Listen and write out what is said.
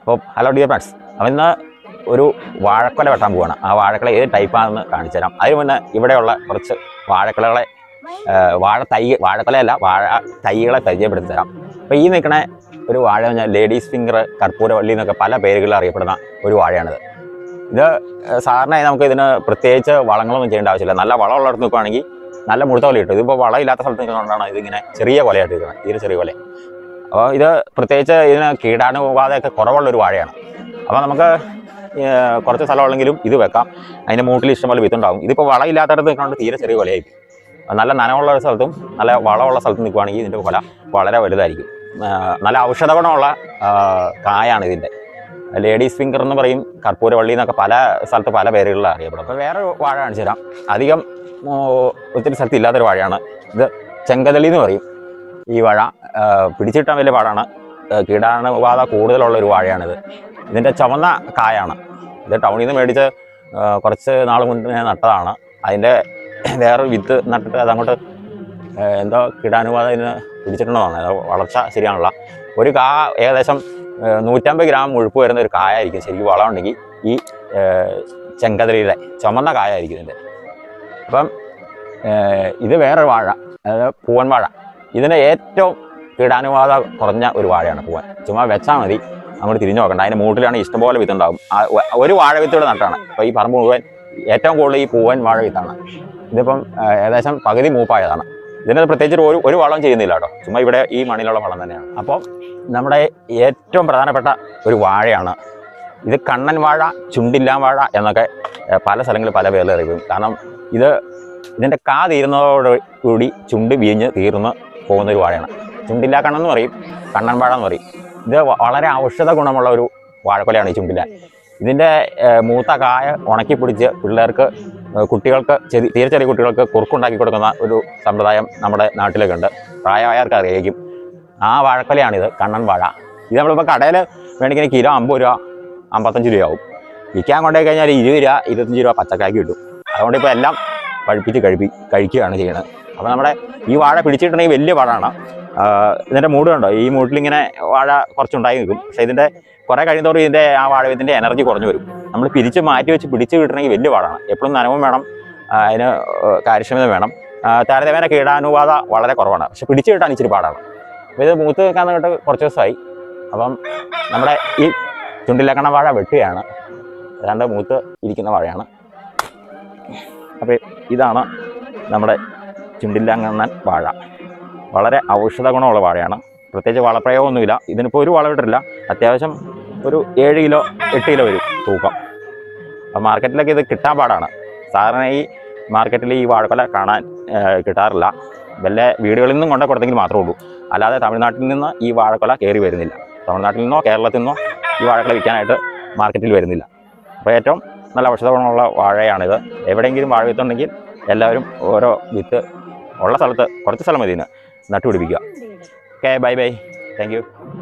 അപ്പോൾ hello dear friends അപ്പം ഇന്ന് ഒരു വാഴക്കൊല വെട്ടാൻ പോവാണ് ആ വാഴക്കൊല ഏത് ടൈപ്പാണെന്ന് കാണിച്ചു തരാം അതിന് മുന്നേ ഇവിടെയുള്ള കുറച്ച് വാഴക്കൊലകളെ ആ, വാഴ തൈ വാഴക്കൊലയല്ല വാഴ തൈകളെ പരിചയപ്പെടുത്തി തരാം അപ്പോൾ ഈ നിൽക്കണ ഒരു വാഴ എന്ന് പറഞ്ഞാൽ ലേഡീസ് ഫിംഗർ കർപ്പൂരവള്ളി എന്നൊക്കെ പല പേരുകളിൽ അറിയപ്പെടുന്ന ഒരു വാഴയാണിത് ഇത് ആ, സാധാരണയായി നമുക്ക് ഇതിന് പ്രത്യേകിച്ച് വളങ്ങളൊന്നും ചെയ്യേണ്ട ആവശ്യമില്ല നല്ല വളമുള്ളിടത്ത് നിൽക്കുകയാണെങ്കിൽ നല്ല മുഴുത്ത കൊല കിട്ടും ഇതിപ്പോൾ വളമില്ലാത്ത സ്ഥലത്ത് നിൽക്കുന്നതുകൊണ്ടാണ് ഇതിങ്ങനെ ചെറിയ കൊലയായിട്ട് നിൽക്കുന്നത് തീരെ ചെറിയ കൊല അപ്പോൾ ഇത് പ്രത്യേകിച്ച് ഇതിന് കീടാണുബാധയൊക്കെ കുറവുള്ള ഒരു വാഴയാണ് അപ്പോൾ നമുക്ക് ഏർ കുറച്ച് സ്ഥലമുള്ളെങ്കിലും ഇത് വെക്കാം അതിൻ്റെ മൂട്ടിൽ ഇഷ്ടംപോലെ വിത്തുണ്ടാവും ഇതിപ്പോൾ വളമില്ലാത്തടത്ത് നിൽക്കുന്നത് തീരെ ചെറിയ കൊലയായിരിക്കും നല്ല നനവുള്ള ഒരു സ്ഥലത്തും നല്ല വളമുള്ള സ്ഥലത്തും നിൽക്കുകയാണെങ്കിൽ ഇതിൻ്റെ കൊല വളരെ വലുതായിരിക്കും ഏർ നല്ല ഔഷധ ഗുണമുള്ള ആ, കായാണ് ഇതിൻ്റെ ലേഡീസ് ഫിംഗർ എന്ന് പറയും കർപ്പൂരവള്ളി എന്നൊക്കെ പല സ്ഥലത്ത് പല പേരുകളിൽ അറിയപ്പെടും അപ്പോൾ വേറെ ഒരു വാഴ കാണിച്ചു തരാം അധികം ഓ, ഒത്തിരി സ്ഥലത്ത് ഇല്ലാത്തൊരു വാഴയാണ് ഇത് ചെങ്കതളി എന്ന് പറയും ഈ വാഴ ആ, പിടിച്ചിട്ടാൻ വലിയ പാടാണ് ആ, കീടാണുബാധ കൂടുതലുള്ള ഒരു വാഴയാണിത് ഇതിൻ്റെ ചുവന്ന കായാണ് ഇത് ടൗണിൽ നിന്ന് മേടിച്ച് ആ, കുറച്ച് നാൾ മുന്നേ നട്ടതാണ് അതിൻ്റെ വേറൊരു വിത്ത് നട്ടിട്ട് അതങ്ങോട്ട് ആ, എന്തോ കീടാണുബാധ ഇതിന് പിടിച്ചിട്ടുള്ളതാണ് അത് വളർച്ച ശരിയാണല്ല ഒരു കാ ഏകദേശം ആ, നൂറ്റമ്പത് ഗ്രാം മുഴുപ്പ് വരുന്ന ഒരു കായായിരിക്കും ശരിക്കും വളം ഉണ്ടെങ്കിൽ ഈ ആ, ചെങ്കതലിയുടെ ചുമന്ന കായായിരിക്കും ഇതിൻ്റെ അപ്പം ആ, ഇത് വേറൊരു വാഴ അതായത് പൂവൻ വാഴ ഇതിന് ഏറ്റവും കീടാനുബാധ കുറഞ്ഞ ഒരു വാഴയാണ് പൂവൻ ചുമ്മാ വെച്ചാൽ മതി അങ്ങോട്ട് തിരിഞ്ഞു നോക്കണ്ട അതിൻ്റെ മൂട്ടിലാണ് ഇഷ്ടംപോലെ വിത്തുണ്ടാവും ആ ഒ- ഒരു വാഴ വിത്തോടെ നട്ടാണ് അപ്പോൾ ഈ പറമ്പ് മുഴുവൻ ഏറ്റവും കൂടുതൽ ഈ പൂവൻ വാഴ വിത്താണ് ഇതിപ്പം ആ, ഏകദേശം പകുതി മൂപ്പായതാണ് ഇതിന് പ്രത്യേകിച്ച് ഒരു ഒരു വളം ചെയ്യുന്നില്ല കേട്ടോ ചുമ്മാ ഇവിടെ ഈ മണ്ണിലുള്ള വളം തന്നെയാണ് അപ്പം നമ്മുടെ ഏറ്റവും പ്രധാനപ്പെട്ട ഒരു വാഴയാണ് ഇത് കണ്ണൻ വാഴ ചുണ്ടില്ലാൻ വാഴ എന്നൊക്കെ ഏ, പല സ്ഥലങ്ങളിൽ പല പേരിൽ അറിയും കാരണം ഇത് ഇതിൻ്റെ കാ തീരുന്നതോടുകൂടി ചുണ്ട് വീഞ്ഞ് തീർന്ന് പോകുന്ന ഒരു വാഴയാണ് ചുണ്ടില്ലാ കണ്ണെന്ന് പറയും കണ്ണൻ വാഴ എന്ന് പറയും ഇത് വ- വളരെ ഔഷധ ഗുണമുള്ള ഒരു വാഴക്കൊലയാണ് ഈ ചുണ്ടില്ല ഇതിൻ്റെ ഏർ, മൂത്ത കായ ഉണക്കി പിടിച്ച് പിള്ളേർക്ക് ഏർ, കുട്ടികൾക്ക് ചെറിയ തീരെ ചെറിയ കുട്ടികൾക്ക് കുറുക്കുണ്ടാക്കി കൊടുക്കുന്ന ഒരു സമ്പ്രദായം നമ്മുടെ നാട്ടിലൊക്കെ ഉണ്ട് പ്രായമായവർക്ക് അറിയായിരിക്കും ആ വാഴക്കൊലയാണിത് കണ്ണൻ വാഴ ഇത് നമ്മളിപ്പോൾ കടയിൽ വേണമെങ്കിൽ കിലോ അമ്പത് രൂപ അമ്പത്തഞ്ച് രൂപയാവും വിൽക്കാൻ കൊണ്ടുപോയി കഴിഞ്ഞാൽ ഇരുപത് രൂപ ഇരുപത്തഞ്ച് രൂപ പച്ചക്കായ്ക്ക് കിട്ടും അതുകൊണ്ട് ഇപ്പോൾ എല്ലാം പഴുപ്പിച്ച് കഴിപ്പി കഴിക്കുകയാണ് ചെയ്യുന്നത് അപ്പോൾ നമ്മുടെ ഈ വാഴ പിടിച്ചിട്ടുണ്ടെങ്കിൽ വലിയ വാഴാണ് ആഹ് ഇതിൻ്റെ മൂട് കണ്ടോ ഈ മൂട്ടിലിങ്ങനെ വാഴ കുറച്ചുണ്ടായി നിൽക്കും പക്ഷേ ഇതിൻ്റെ കുറേ കഴിയുന്നതോറും ഇതിൻ്റെ ആ വാഴവത്തിൻ്റെ എനർജി കുറഞ്ഞു വരും നമ്മൾ പിരിച്ച് മാറ്റി വെച്ച് പിടിച്ച് കിട്ടണമെങ്കിൽ വലിയ വാഴാണ് എപ്പോഴും നനവും വേണം ആഹ് അതിന് ആഹ് കാര്യക്ഷമത വേണം ആഹ് താരതമ്യേന കീടാനുബാധ വളരെ കുറവാണ് പക്ഷെ പിടിച്ച് കിട്ടാൻ ഇച്ചിരി പാടാണ് അപ്പോൾ ഇത് മൂത്ത് നിൽക്കാൻ നിന്നിട്ട് കുറച്ച് ദിവസമായി അപ്പം നമ്മുടെ ഈ ചുണ്ടിലക്കണ വാഴ വെട്ടുകയാണ് ഏതാണ്ട് മൂത്ത് ഇരിക്കുന്ന വാഴയാണ് അപ്പോൾ ഇതാണ് നമ്മുടെ ചുണ്ടില്ലാങ്ങണ്ണൻ വാഴ വളരെ ഔഷധ ഗുണമുള്ള വാഴയാണ് പ്രത്യേകിച്ച് വളപ്രയോഗമൊന്നുമില്ല ഇതിനിപ്പോൾ ഒരു വളമിട്ടില്ല അത്യാവശ്യം ഒരു ഏഴ് കിലോ എട്ട് കിലോ വരും തൂക്കം അപ്പോൾ മാർക്കറ്റിലൊക്കെ ഇത് കിട്ടാൻ പാടാണ് സാധാരണ ഈ മാർക്കറ്റിൽ ഈ വാഴക്കൊല കാണാൻ ആ, കിട്ടാറില്ല വല്ല വീടുകളിൽ നിന്നും കൊണ്ടു കൊടുത്തെങ്കിൽ മാത്രമേ ഉള്ളൂ അല്ലാതെ തമിഴ്നാട്ടിൽ നിന്ന് ഈ വാഴക്കൊല കയറി വരുന്നില്ല തമിഴ്നാട്ടിൽ നിന്നോ കേരളത്തിൽ നിന്നോ ഈ വാഴക്കൊല വിൽക്കാനായിട്ട് മാർക്കറ്റിൽ വരുന്നില്ല അപ്പോൾ ഏറ്റവും നല്ല ഔഷധ ഗുണമുള്ള വാഴയാണിത് എവിടെയെങ്കിലും വാഴ വിത്തുണ്ടെങ്കിൽ എല്ലാവരും ഓരോ വിത്ത് ഉള്ള സ്ഥലത്ത് കുറച്ച് സ്ഥലം മതി ഇതിന് നട്ടുപിടിപ്പിക്കുക okay bye bye thank U